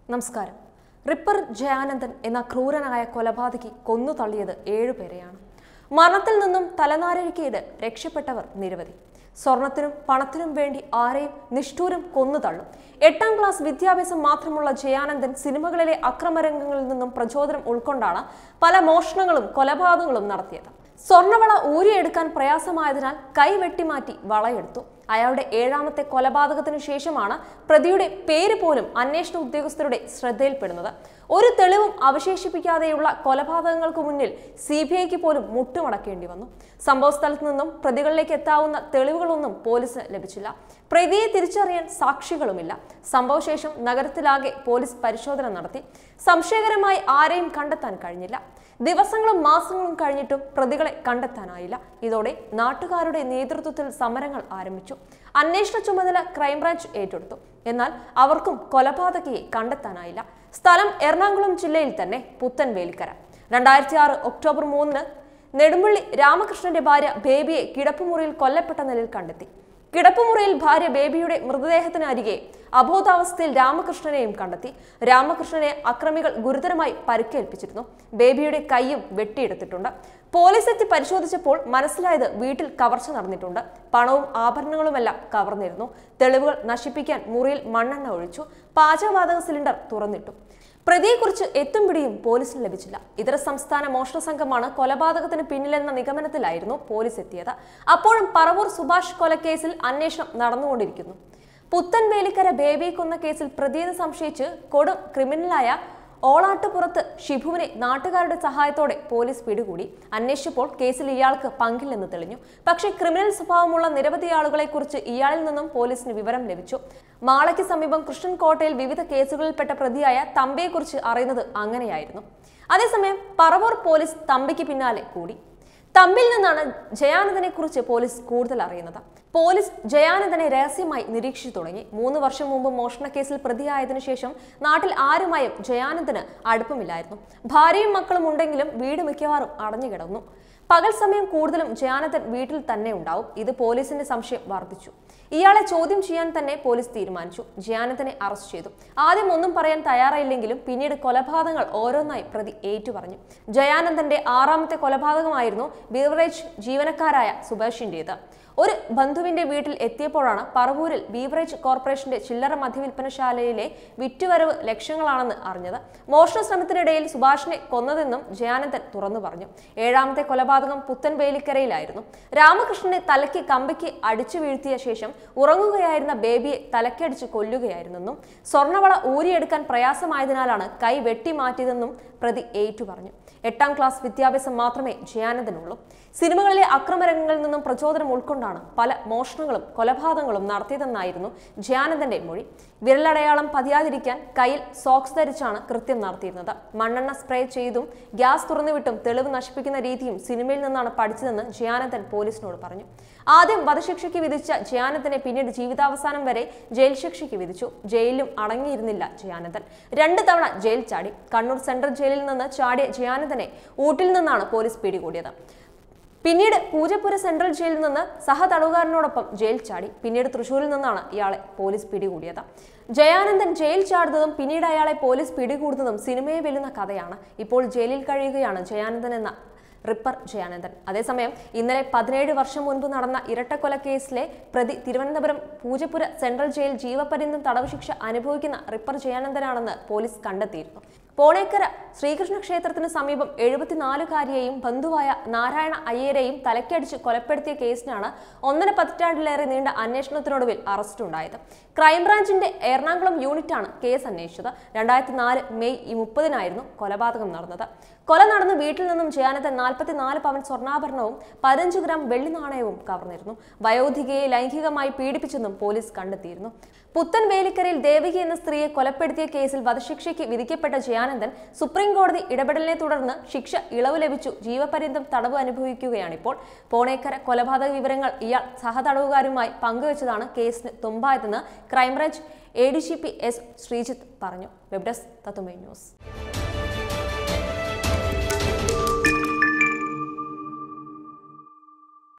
നമസ്കാരം റിപ്പർ ജയാനന്ദൻ എന്ന ക്രൂരനായ കൊലപാതകി കൊന്നു തള്ളിയത് ഏഴുപേരെയാണ് മരണത്തിൽ നിന്നും തലനാരിഴയ്ക്കേത് രക്ഷപ്പെട്ടവർ നിരവധി സ്വർണത്തിനും പണത്തിനും വേണ്ടി ആരെയും നിഷ്ഠൂരം കൊന്നു തള്ളും എട്ടാം ക്ലാസ് വിദ്യാഭ്യാസം മാത്രമുള്ള ജയാനന്ദൻ സിനിമകളിലെ അക്രമരംഗങ്ങളിൽ നിന്നും പ്രചോദനം ഉൾക്കൊണ്ടാണ് പല മോഷണങ്ങളും കൊലപാതകങ്ങളും നടത്തിയത് സ്വർണവള ഊരിയെടുക്കാൻ പ്രയാസമായതിനാൽ കൈ വെട്ടിമാറ്റി വളയെടുത്തു അയാളുടെ ഏഴാമത്തെ കൊലപാതകത്തിനു ശേഷമാണ് പ്രതിയുടെ പേര് പോലും അന്വേഷണ ഉദ്യോഗസ്ഥരുടെ ശ്രദ്ധയിൽപ്പെടുന്നത് ഒരു തെളിവും അവശേഷിപ്പിക്കാതെയുള്ള കൊലപാതകങ്ങൾക്ക് മുന്നിൽ സി ബി ഐക്ക് പോലും മുട്ടുമടക്കേണ്ടി വന്നു സംഭവ സ്ഥലത്ത് നിന്നും പ്രതികളിലേക്ക് എത്താവുന്ന തെളിവുകളൊന്നും പോലീസിന് ലഭിച്ചില്ല പ്രതിയെ തിരിച്ചറിയാൻ സാക്ഷികളുമില്ല സംഭവശേഷം നഗരത്തിലാകെ പോലീസ് പരിശോധന നടത്തി സംശയകരമായി ആരെയും കണ്ടെത്താൻ കഴിഞ്ഞില്ല ദിവസങ്ങളും മാസങ്ങളും കഴിഞ്ഞിട്ടും പ്രതികളെ കണ്ടെത്താനായില്ല ഇതോടെ നാട്ടുകാരുടെ നേതൃത്വത്തിൽ സമരങ്ങൾ ആരംഭിച്ചു അന്വേഷണ ചുമതല ക്രൈംബ്രാഞ്ച് ഏറ്റെടുത്തു എന്നാൽ അവർക്കും കൊലപാതകയെ കണ്ടെത്താനായില്ല സ്ഥലം എറണാകുളം ജില്ലയിൽ തന്നെ പുത്തൻവേലിക്കര രണ്ടായിരത്തി ആറ് ഒക്ടോബർ മൂന്നിന് നെടുമ്പള്ളി രാമകൃഷ്ണന്റെ ഭാര്യ ബേബിയെ കിടപ്പുമുറിയിൽ കൊല്ലപ്പെട്ട നിലയിൽ കണ്ടെത്തി കിടപ്പുമുറിയിൽ ഭാര്യ ബേബിയുടെ മൃതദേഹത്തിന് അരികെ അബോധാവസ്ഥയിൽ രാമകൃഷ്ണനെയും കണ്ടെത്തി രാമകൃഷ്ണനെ അക്രമികൾ ഗുരുതരമായി പരിക്കേൽപ്പിച്ചിരുന്നു ബേബിയുടെ കൈയും വെട്ടിയെടുത്തിട്ടുണ്ട് പോലീസ് എത്തി പരിശോധിച്ചപ്പോൾ മനസ്സിലായത് വീട്ടിൽ കവർച്ച നടന്നിട്ടുണ്ട് പണവും ആഭരണങ്ങളുമെല്ലാം കവർന്നിരുന്നു തെളിവുകൾ നശിപ്പിക്കാൻ മുറിയിൽ മണ്ണെണ്ണ ഒഴിച്ചു പാചകവാതക സിലിണ്ടർ തുറന്നിട്ടു പ്രതിയെക്കുറിച്ച് എത്തും പിടിയും പോലീസിന് ലഭിച്ചില്ല ഇതര സംസ്ഥാന മോഷണ സംഘമാണ് കൊലപാതകത്തിന് പിന്നിലെന്ന നിഗമനത്തിലായിരുന്നു പോലീസ് എത്തിയത് അപ്പോഴും പറവൂർ സുഭാഷ് കൊലക്കേസിൽ അന്വേഷണം നടന്നുകൊണ്ടിരിക്കുന്നു പുത്തൻവേലിക്കര ബേബി കൊന്ന കേസിൽ പ്രതിയെന്ന് സംശയിച്ച് കൊടും ക്രിമിനലായ ഓളാട്ടുപുറത്ത് ഷിബുവിനെ നാട്ടുകാരുടെ സഹായത്തോടെ പോലീസ് പിടികൂടി അന്വേഷിച്ചപ്പോൾ കേസിൽ ഇയാൾക്ക് പങ്കില്ലെന്ന് തെളിഞ്ഞു പക്ഷേ ക്രിമിനൽ സ്വഭാവമുള്ള നിരവധി ആളുകളെക്കുറിച്ച് ഇയാളിൽ നിന്നും പോലീസിന് വിവരം ലഭിച്ചു മാളയ്ക്ക് സമീപം കൃഷ്ണൻ കോട്ടയിൽ വിവിധ കേസുകളിൽപ്പെട്ട പ്രതിയായ തമ്പിയെക്കുറിച്ച് അറിയുന്നത് അങ്ങനെയായിരുന്നു അതേസമയം പറവൂർ പോലീസ് തമ്പിക്ക് പിന്നാലെ കൂടി തമ്പിൽ നിന്നാണ് ജയാനന്ദനെ കുറിച്ച് പോലീസ് കൂടുതൽ അറിയുന്നത് പോലീസ് ജയാനന്ദനെ രഹസ്യമായി നിരീക്ഷിച്ചു തുടങ്ങി മൂന്ന് വർഷം മുമ്പ് മോഷണ കേസിൽ പ്രതിയായതിനു ശേഷം നാട്ടിൽ ആരുമായും ജയാനന്ദന് അടുപ്പമില്ലായിരുന്നു ഭാര്യയും മക്കളും ഉണ്ടെങ്കിലും വീട് മിക്കവാറും അടഞ്ഞുകിടന്നു പകൽ സമയം കൂടുതലും ജയാനന്ദൻ വീട്ടിൽ തന്നെ ഉണ്ടാവും ഇത് പോലീസിന്റെ സംശയം വർദ്ധിച്ചു ഇയാളെ ചോദ്യം ചെയ്യാൻ തന്നെ പോലീസ് തീരുമാനിച്ചു ജയാനന്ദനെ അറസ്റ്റ് ചെയ്തു ആദ്യം ഒന്നും പറയാൻ തയ്യാറായില്ലെങ്കിലും പിന്നീട് കൊലപാതകങ്ങൾ ഓരോന്നായി പ്രതി ഏറ്റുപറഞ്ഞു ജയാനന്ദന്റെ ആറാമത്തെ കൊലപാതകമായിരുന്നു ബീവറേജ് ജീവനക്കാരായ സുഭാഷിന്റേത് ഒരു ബന്ധുവിന്റെ വീട്ടിൽ എത്തിയപ്പോഴാണ് പറവൂരിൽ ബീവറേജ് കോർപ്പറേഷന്റെ ചില്ലറ മദ്യവിൽപ്പനശാലയിലെ വിറ്റുവരവ് ലക്ഷങ്ങളാണെന്ന് അറിഞ്ഞത് മോഷണ ശ്രമത്തിനിടയിൽ സുഭാഷിനെ കൊന്നതെന്നും ജയാനന്ദൻ തുറന്നു പറഞ്ഞു ഏഴാമത്തെ കൊലപാതകം പുത്തൻവേലിക്കരയിലായിരുന്നു രാമകൃഷ്ണനെ തലയ്ക്ക് കമ്പിക്ക് അടിച്ചു വീഴ്ത്തിയ ശേഷം ഉറങ്ങുകയായിരുന്ന ബേബിയെ തലക്കടിച്ച് കൊല്ലുകയായിരുന്നെന്നും സ്വർണവള ഊരിയെടുക്കാൻ പ്രയാസമായതിനാലാണ് കൈ വെട്ടി മാറ്റിയതെന്നും പ്രതി ഏറ്റുപറഞ്ഞു എട്ടാം ക്ലാസ് വിദ്യാഭ്യാസം മാത്രമേ ജയാനന്ദനുള്ളൂ സിനിമകളിലെ അക്രമരംഗങ്ങളിൽ നിന്നും പ്രചോദനം ഉൾക്കൊണ്ടാണ് പല മോഷണങ്ങളും കൊലപാതകങ്ങളും നടത്തിയതെന്നായിരുന്നു ജയാനന്ദന്റെ മൊഴി വിരലടയാളം പതിയാതിരിക്കാൻ കയ്യിൽ സോക്സ് ധരിച്ചാണ് കൃത്യം നടത്തിയിരുന്നത് മണ്ണെണ്ണ സ്പ്രേ ചെയ്തും ഗ്യാസ് തുറന്നുവിട്ടും തെളിവ് നശിപ്പിക്കുന്ന രീതിയും സിനിമയിൽ നിന്നാണ് പഠിച്ചതെന്ന് ജയാനന്ദൻ പോലീസിനോട് പറഞ്ഞു ആദ്യം വധശിക്ഷയ്ക്ക് വിധിച്ച ജയാനന്ദനെ പിന്നീട് ജീവിതാവസാനം വരെ ജയിൽ ശിക്ഷയ്ക്ക് വിധിച്ചു ജയിലിലും അടങ്ങിയിരുന്നില്ല ജയാനന്ദൻ രണ്ട് തവണ ജയിൽ ചാടി കണ്ണൂർ സെൻട്രൽ ജയിലിൽ നിന്ന് ചാടിയ ജയാനന്ദനെ ഊട്ടിൽ നിന്നാണ് പോലീസ് പിടികൂടിയത് പിന്നീട് പൂജപ്പുര സെൻട്രൽ ജയിലിൽ നിന്ന് സഹതടവുകാരനോടൊപ്പം ജയിൽ ചാടി പിന്നീട് തൃശൂരിൽ നിന്നാണ് ഇയാളെ പോലീസ് പിടികൂടിയത് ജയാനന്ദൻ ജയിൽ ചാടുന്നതും പിന്നീട് അയാളെ പോലീസ് പിടികൂടുന്നതും സിനിമയെ വെല്ലുന്ന കഥയാണ് ഇപ്പോൾ ജയിലിൽ കഴിയുകയാണ് ജയാനന്ദൻ എന്ന റിപ്പർ ജയാനന്ദൻ അതേസമയം ഇന്നലെ പതിനേഴ് വർഷം മുൻപ് നടന്ന ഇരട്ടക്കൊല കേസിലെ പ്രതി തിരുവനന്തപുരം പൂജപ്പുര സെൻട്രൽ ജയിൽ ജീവപര്യന്തം തടവ് ശിക്ഷ അനുഭവിക്കുന്ന റിപ്പർ ജയാനന്ദനാണെന്ന് പോലീസ് കണ്ടെത്തിയിരുന്നു പോണേക്കര ശ്രീകൃഷ്ണ ക്ഷേത്രത്തിന് സമീപം എഴുപത്തിനാലുകാരിയെയും ബന്ധുവായ നാരായണ അയ്യരെയും തലക്കടിച്ച് കൊലപ്പെടുത്തിയ കേസിനാണ് ഒന്നര പതിറ്റാണ്ടിലേറെ നീണ്ട അന്വേഷണത്തിനൊടുവിൽ അറസ്റ്റുണ്ടായത് ക്രൈംബ്രാഞ്ചിന്റെ എറണാകുളം യൂണിറ്റാണ് കേസ് അന്വേഷിച്ചത് രണ്ടായിരത്തി നാല് മെയ് മുപ്പതിനായിരുന്നു കൊലപാതകം നടന്നത് കൊല നടന്ന് വീട്ടിൽ നിന്നും ജയാനന്ദൻ നാൽപ്പത്തിനാല് പവൻ സ്വർണ്ണാഭരണവും പതിനഞ്ച് ഗ്രാം വെള്ളി നാണയവും കവർന്നിരുന്നു വയോധികയെ ലൈംഗികമായി പീഡിപ്പിച്ചെന്നും പോലീസ് കണ്ടെത്തിയിരുന്നു പുത്തൻ വേലിക്കരയിൽ ദേവിക എന്ന സ്ത്രീയെ കൊലപ്പെടുത്തിയ കേസിൽ വധശിക്ഷയ്ക്ക് വിധിക്കപ്പെട്ട ജയാനന്ദൻ സുപ്രീം കോടതി ഇടപെടലിനെ തുടർന്ന് ശിക്ഷ ഇളവ് ലഭിച്ചു ജീവപര്യന്തം തടവ് അനുഭവിക്കുകയാണിപ്പോൾ പോണേക്കര കൊലപാതക വിവരങ്ങൾ ഇയാൾ സഹതടവുകാരുമായി പങ്കുവച്ചതാണ് കേസിന് തുമ്പായതെന്ന് crime branch A D G P എസ് ശ്രീജിത്ത് പറഞ്ഞു വെബ് ഡെസ്ക് തത്തുമൈ ന്യൂസ്